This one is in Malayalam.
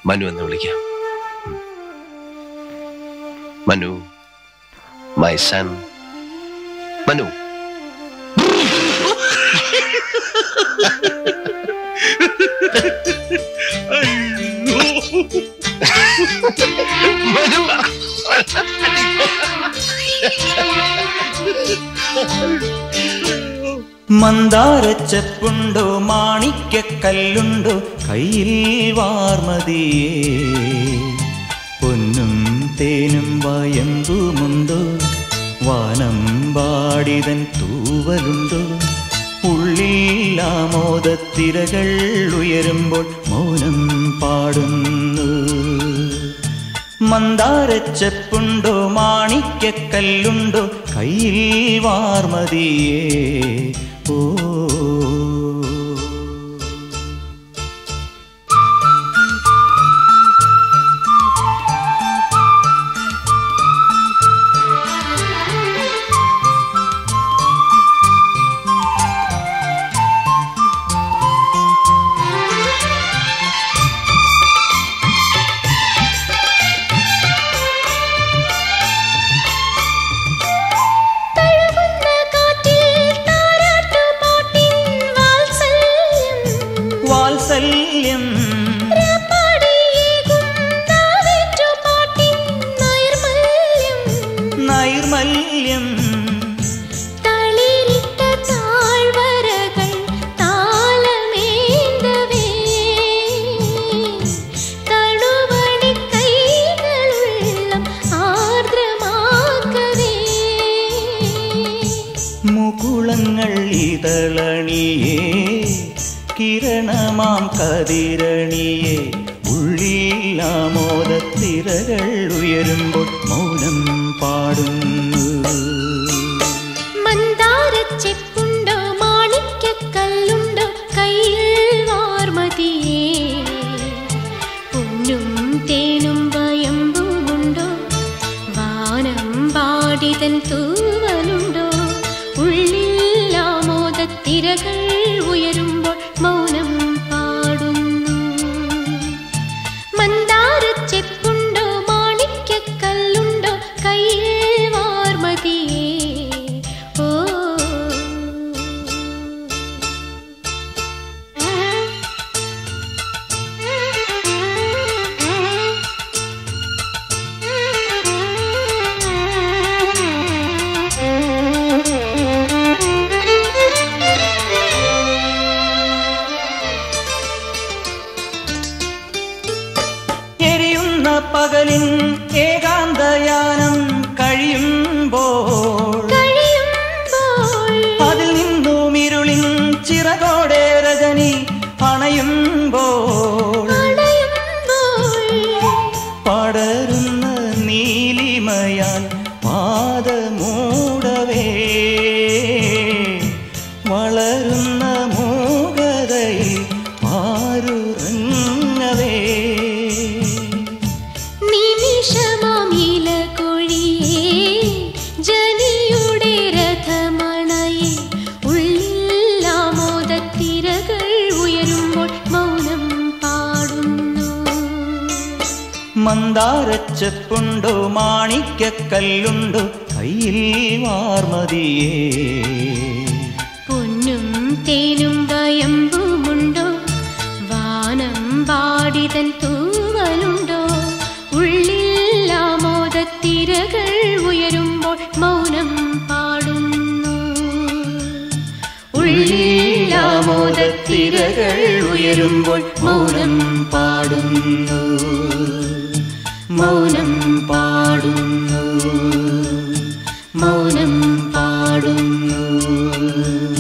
മനു എന്ന് വിളിക്കാം ഉം. മനു മൈ സൺ മനു മനു മന്ദാരച്ചെപ്പുണ്ടോ മാണിക്കല്ലുണ്ടോ കയ്യിൽ വാർമതിയേ പൊന്നും തേനും വയമ്പുമുണ്ടോ വാനം പാടിതൻ തൂവലുണ്ടോ ഉള്ളിൽ ആമോദത്തിരകൾ ഉയരുമ്പോൾ മൗനം പാടുന്നു മന്ദാരച്ചെപ്പുണ്ടോ മാണിക്കല്ലുണ്ടോ കയ്യിൽ വാർമതിയേ ഓ തഴുകുന്ന കാറ്റിൽ താരാട്ടുപാട്ടിൻ വാത്സല്യം വാത്സല്യം പാടിയേകും താവേറ്റുപാട്ടിൻ നൈർമല്യം നൈർമല്യം തളിരിട്ട താഴ്വരകൾ താളമേന്തവേ തണുവണി കൈകളുള്ളം ആർദ്രമാക്കവേ മുകുളങ്ങൾ ഇതളണിയേ കിരണമാം കതിരണിയേ ഉള്ളിൽ ആമോദത്തിരകൾ ഉയരുമ്പോൾ മൗനം പാടുന്നു മന്ദാരച്ചെപ്പുണ്ടോ മാണിക്കക്കല്ലുണ്ടോ കയ്യിൽ വാർമതിയേ പൊന്നും തേനും വയമ്പുമുണ്ടോ വാനം പാടിതൻ തൂവലുണ്ടോ ഉള്ളിൽ ആമോദത്തിരകൾ ഉയരുമ്പോൾ മൗനം പാടുന്നു മന്ദാരച്ചെപ്പുണ്ടോ മാണിക്കക്കല്ലുണ്ടോ കയ്യിൽ വാർമതിയേ ഓ എരിയുന്ന പകലിൻ ഏകാന്തയാനം കഴിയുമ്പോൾ കഴിയുമ്പോൾ അതിൽ നിന്നും ഇരുളിൻ ചിറകോടെ രജനി അണയുമ്പോൾ അണയുമ്പോൾ പടരുന്ന നീലിമയാൽ പാദമൂടവേ വളരുന്ന മൂകതയിൽ പാരുറങ്ങവേ നിമിഷമാമില കൊഴിയേ ജനിയുടെ രഥമണയെ ഉള്ളിൽ ആമോദത്തിരകൾ ഉയരുമ്പോൾ മൗനം പാടുന്നു മന്ദാരച്ചെപ്പുണ്ടോ മാണിക്കല്ലുണ്ടോ കയ്യിൽ വാർമതിയേ പൊന്നും തേനും വയമ്പുമുണ്ടോ വാനം പാടിതൻ തൂവലുണ്ടോ ഉള്ളിൽ ആമോദത്തിരകൾ ഉയരുമ്പോൾ മൗനം പാടുന്നു ഉള്ളിൽ ആമോദത്തിരകൾ ഉയരുമ്പോൾ മൗനം പാടുന്നു മൗനം പാടുന്നു മൗനം പാടുന്നു